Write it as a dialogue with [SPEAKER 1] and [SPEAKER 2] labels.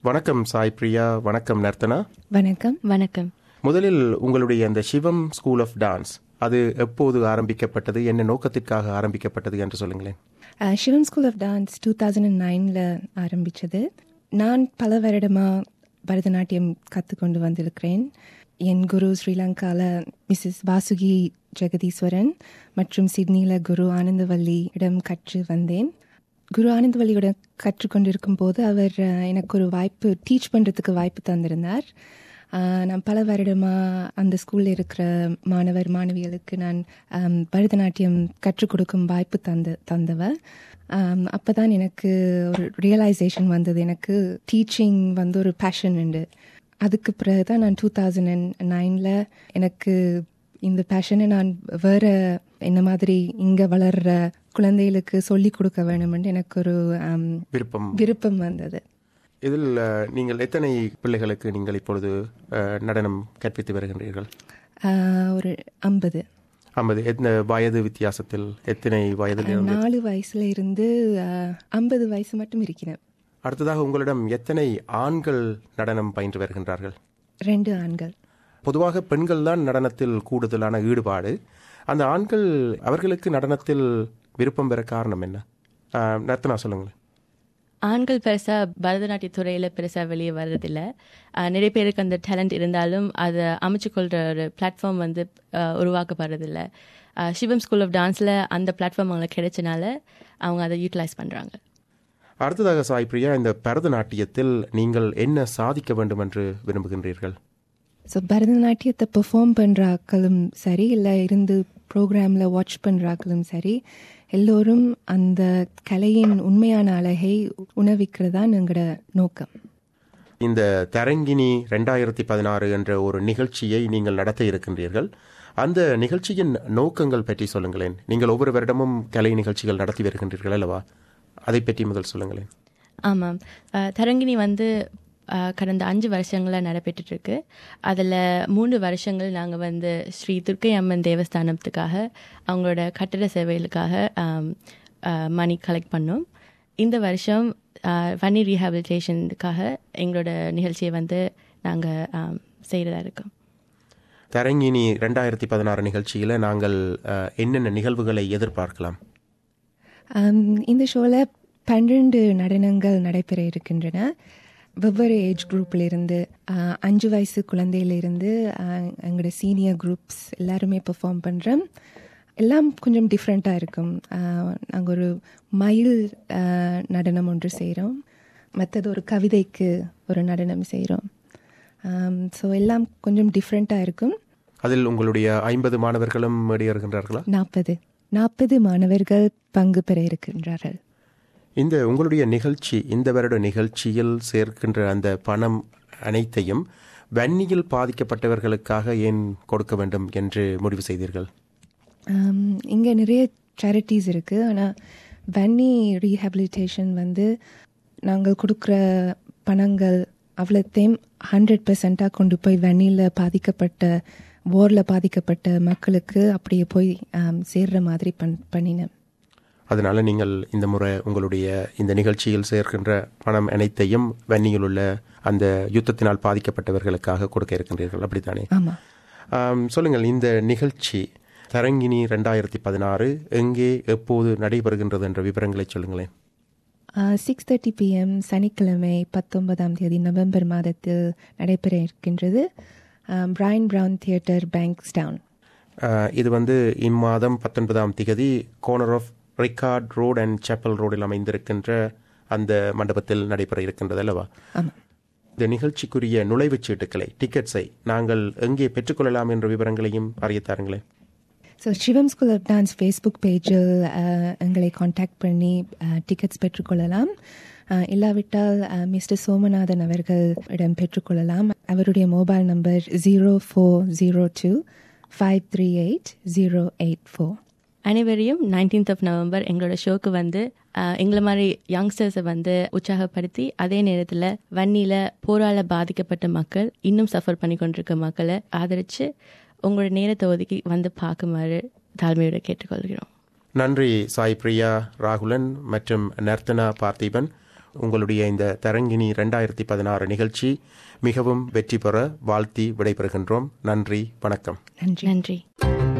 [SPEAKER 1] வணக்கம் சாய் பிரியா வணக்கம் நர்த்தனா
[SPEAKER 2] வணக்கம்
[SPEAKER 3] வணக்கம்
[SPEAKER 1] முதலில் உங்களுடைய அந்த சிவம் ஸ்கூல் ஆஃப் டான்ஸ் அது எப்போது ஆரம்பிக்கப்பட்டது என்ன நோக்கத்திற்காக ஆரம்பிக்கப்பட்டது என்று சொல்லுங்களேன்
[SPEAKER 2] அஹ், Sivam school of dance two thousand and நைனில் ஆரம்பித்தது நான் பல வருடமாக பரதநாட்டியம் கற்றுக்கொண்டு வந்திருக்கிறேன் என் குரு ஸ்ரீலங்காவில் மிஸ்ஸஸ் வாசுகி ஜெகதீஸ்வரன் மற்றும் சிட்னியில் குரு ஆனந்தவல்லியிடம் கற்று வந்தேன் குரு ஆனந்தவல்லியுடன் கற்றுக்கொண்டிருக்கும் போது அவர் அஹ், எனக்கு ஒரு வாய்ப்பு டீச் பண்ணுறதுக்கு வாய்ப்பு தந்திருந்தார் அஹ், நான் பல வருடமாக அந்த ஸ்கூலில் இருக்கிற மாணவர் மாணவிகளுக்கு நான் அம், பரதநாட்டியம் கற்றுக் கொடுக்கும் வாய்ப்பு தந்த தந்தவர் அப்போ தான் எனக்கு ஒரு ரியலைசேஷன் வந்தது எனக்கு டீச்சிங் வந்து ஒரு பேஷன் உண்டு அதுக்கு பிறகு தான் நான் டூ தௌசண்ட் அண்ட் நைனில் எனக்கு இந்த பேஷனை நான் வேற என்ன மாதிரி இங்கே வளர்ற குழந்தைகளுக்கு சொல்லி கொடுக்க வேணும்னு எனக்கு ஒரு அம்,
[SPEAKER 1] விருப்பம்
[SPEAKER 2] விருப்பம் வந்தது
[SPEAKER 1] இதில் அஹ், நீங்கள் எத்தனை பிள்ளைகளுக்கு நீங்கள் இப்பொழுது அஹ், நடனம் கற்பித்து வருகின்றீர்கள்
[SPEAKER 2] அஹ், ஒரு ஐம்பது
[SPEAKER 1] ஐம்பது எத்தனை வயது வித்தியாசத்தில் எத்தனை வயதில் இருந்து
[SPEAKER 2] நாலு வயசுல இருந்து ஐம்பது வயசு மட்டும் இருக்கிறேன்
[SPEAKER 1] அடுத்ததாக உங்களிடம் எத்தனை ஆண்கள் நடனம் பயின்று வருகின்றார்கள்
[SPEAKER 2] ரெண்டு ஆண்கள்
[SPEAKER 1] பொதுவாக பெண்கள் தான் நடனத்தில் கூடுதலான ஈடுபாடு அந்த ஆண்கள் அவர்களுக்கு நடனத்தில் விருப்பம் பெற காரணம் என்ன அஹ், நர்த்தனா சொல்லுங்களேன்
[SPEAKER 3] ஆண்கள் பெருசா பரதநாட்டிய துறையில பெருசா வெளியே வர்றதில்ல ஆஹ் நிறைய பேருக்கு அந்த டேலண்ட் இருந்தாலும் அதை அமைச்சு கொள்ற ஒரு பிளாட்ஃபார்ம் வந்து ஆஹ் உருவாக்கப்படுறதில்ல ஆஹ் சிவம் ஸ்கூல் ஆஃப் டான்ஸ்ல அந்த பிளாட்ஃபார்ம் அவங்களுக்கு கிடைச்சனால அவங்க அதை யூட்டிலைஸ் பண்றாங்க
[SPEAKER 1] அடுத்ததாக சாய் பிரியா இந்த பரதநாட்டியத்தில் நீங்கள் என்ன சாதிக்க வேண்டும் என்று விரும்புகின்றீர்கள்
[SPEAKER 2] ஸோ பரதநாட்டியத்தை பெர்ஃபார்ம் பண்ணுறாக்களும் சரி இல்லை இருந்து ப்ரோக்ராமில் வாட்ச் பண்ணுறாக்களும் சரி எல்லோரும் அந்த கலையின் உண்மையான அழகை உணவிக்கிறதா எங்களோட நோக்கம்
[SPEAKER 1] இந்த தரங்கினி ரெண்டாயிரத்தி பதினாறு என்ற ஒரு நிகழ்ச்சியை நீங்கள் நடத்த இருக்கின்றீர்கள் அந்த நிகழ்ச்சியின் நோக்கங்கள் பற்றி சொல்லுங்களேன் நீங்கள் ஒவ்வொரு வருடமும் கலை நிகழ்ச்சிகள் நடத்தி வருகின்றீர்கள் அல்லவா அதை பற்றி முதல் சொல்லுங்களேன்
[SPEAKER 3] ஆமாம் ஆஹ் தரங்கிணி வந்து ஆஹ் கடந்த அஞ்சு வருஷங்களாக நடைபெற்றுட்டு இருக்கு அதில் மூணு வருஷங்கள் நாங்கள் வந்து ஸ்ரீ துர்க்கை அம்மன் தேவஸ்தானத்துக்காக அவங்களோட கட்டட சேவைகளுக்காக மணி கலெக்ட் பண்ணோம் இந்த வருஷம் ஆஹ் வன்னி ரீஹாபிலிட்டேஷனுக்காக எங்களோட நிகழ்ச்சியை வந்து நாங்கள் செய்கிறதா இருக்கோம்
[SPEAKER 1] தரங்கினி ரெண்டாயிரத்தி பதினாறு நிகழ்ச்சியில் நாங்கள் அஹ், என்னென்ன நிகழ்வுகளை எதிர்பார்க்கலாம்
[SPEAKER 2] ஆம், இந்த ஷோவில் பன்னிரண்டு நடனங்கள் நடைபெற இருக்கின்றன வெவ்வேறு ஏஜ் குரூப்ல இருந்து ஆ, அஞ்சு வயசு குழந்தையிலிருந்து ஆ, எங்களோட சீனியர் குரூப்ஸ் எல்லாருமே பெர்ஃபார்ம் பண்ணுறோம் எல்லாம் கொஞ்சம் டிஃப்ரெண்ட்டாக இருக்கும் நாங்கள் ஒரு மயில் ஆ, நடனம் ஒன்று செய்கிறோம் மற்றது ஒரு கவிதைக்கு ஒரு நடனம் செய்கிறோம் ஸோ எல்லாம் கொஞ்சம் டிஃப்ரெண்ட்டாக இருக்கும்
[SPEAKER 1] அதில் உங்களுடைய ஐம்பது மாணவர்களும் மேடியேறுகின்றார்களா
[SPEAKER 2] நாற்பது நாற்பது மாணவர்கள் பங்கு பெற இருக்கின்றார்கள்
[SPEAKER 1] இந்த உங்களுடைய நிகழ்ச்சி இந்த வருட நிகழ்ச்சியில் சேர்க்கின்ற அந்த பணம் அனைத்தையும் வன்னியில் பாதிக்கப்பட்டவர்களுக்காக ஏன் கொடுக்க வேண்டும் என்று முடிவு செய்தீர்கள்
[SPEAKER 2] இங்கே நிறைய சேரிட்டிஸ் இருக்குது ஆனால் வன்னி ரீஹாபிலிட்டேஷன் வந்து நாங்கள் கொடுக்குற பணங்கள் அவ்வளோத்தையும் ஹண்ட்ரட் பர்சண்ட்டாக கொண்டு போய் வன்னியில் பாதிக்கப்பட்ட போரில் பாதிக்கப்பட்ட மக்களுக்கு அப்படியே போய் ஆம், சேர்ற மாதிரி பண் பண்ணினேன்
[SPEAKER 1] அதனால நீங்கள் இந்த முறை உங்களுடைய இந்த நிகழ்ச்சியில் சேர்க்கின்ற பணம் அனைத்தையும் வன்னியில் உள்ள அந்த யுத்தத்தினால் பாதிக்கப்பட்டவர்களுக்காக கொடுக்க இருக்கின்றீர்கள் அப்படித்தானே
[SPEAKER 2] ஆமாம்
[SPEAKER 1] ஆம், சொல்லுங்கள் இந்த நிகழ்ச்சி தரங்கினி ரெண்டாயிரத்தி பதினாறு எங்கே எப்போது நடைபெறுகின்றது என்ற விவரங்களை சொல்லுங்களேன்
[SPEAKER 2] சிக்ஸ் தேர்ட்டி பிஎம் சனிக்கிழமை பத்தொன்பதாம் தேதி நவம்பர் மாதத்தில் நடைபெற இருக்கின்றது Bryan Brown theatre Bankstown
[SPEAKER 1] ஆஹ், இது வந்து இம்மாதம் பத்தொன்பதாம் திகதி corner of Rickard road and Chapel ரோடில் அமைந்திருக்கின்ற அந்த மண்டபத்தில் நடைபெற இருக்கின்றது அல்லவா
[SPEAKER 2] ஆமாம்
[SPEAKER 1] இந்த நிகழ்ச்சிக்குரிய நுழைவுச் சீட்டுக்களை டிக்கெட்ஸை நாங்கள் எங்கே பெற்றுக்கொள்ளலாம் என்ற விவரங்களையும் அறியத்தாருங்களேன்
[SPEAKER 2] so Sivam school of dance Facebook பேஜில் எங்களை காண்டாக்ட் பண்ணி டிக்கெட்ஸ் பெற்றுக்கொள்ளலாம் அஹ், இல்லாவிட்டால் மிஸ்டர் சோமநாதன் அவர்கள் இடம் பெற்றுக்கொள்ளலாம் அவருடைய mobile number zero four zero two five three eight zero eight four
[SPEAKER 3] அனைவரையும் நைன்டீன்த் ஆஃப் நவம்பர் எங்களோட ஷோக்கு வந்து ஆஹ், எங்களை மாதிரி யங்ஸ்டர்ஸை வந்து உற்சாகப்படுத்தி அதே நேரத்தில் வன்னியில் போரால பாதிக்கப்பட்ட மக்கள் இன்னும் சஃபர் பண்ணி கொண்டிருக்க மக்களை ஆதரித்து உங்களோட நேரத்தை ஒதுக்கி வந்து பார்க்குமாறு தாழ்மையோட கேட்டுக்கொள்கிறோம்
[SPEAKER 1] நன்றி சாய் பிரியா ராகுலன் மற்றும் நர்த்தனா பார்த்திபன் உங்களுடைய இந்த தரங்கினி ரெண்டாயிரத்தி பதினாறு நிகழ்ச்சி மிகவும் வெற்றி பெற வாழ்த்தி விடைபெறுகின்றோம் நன்றி வணக்கம்
[SPEAKER 2] நன்றி
[SPEAKER 3] நன்றி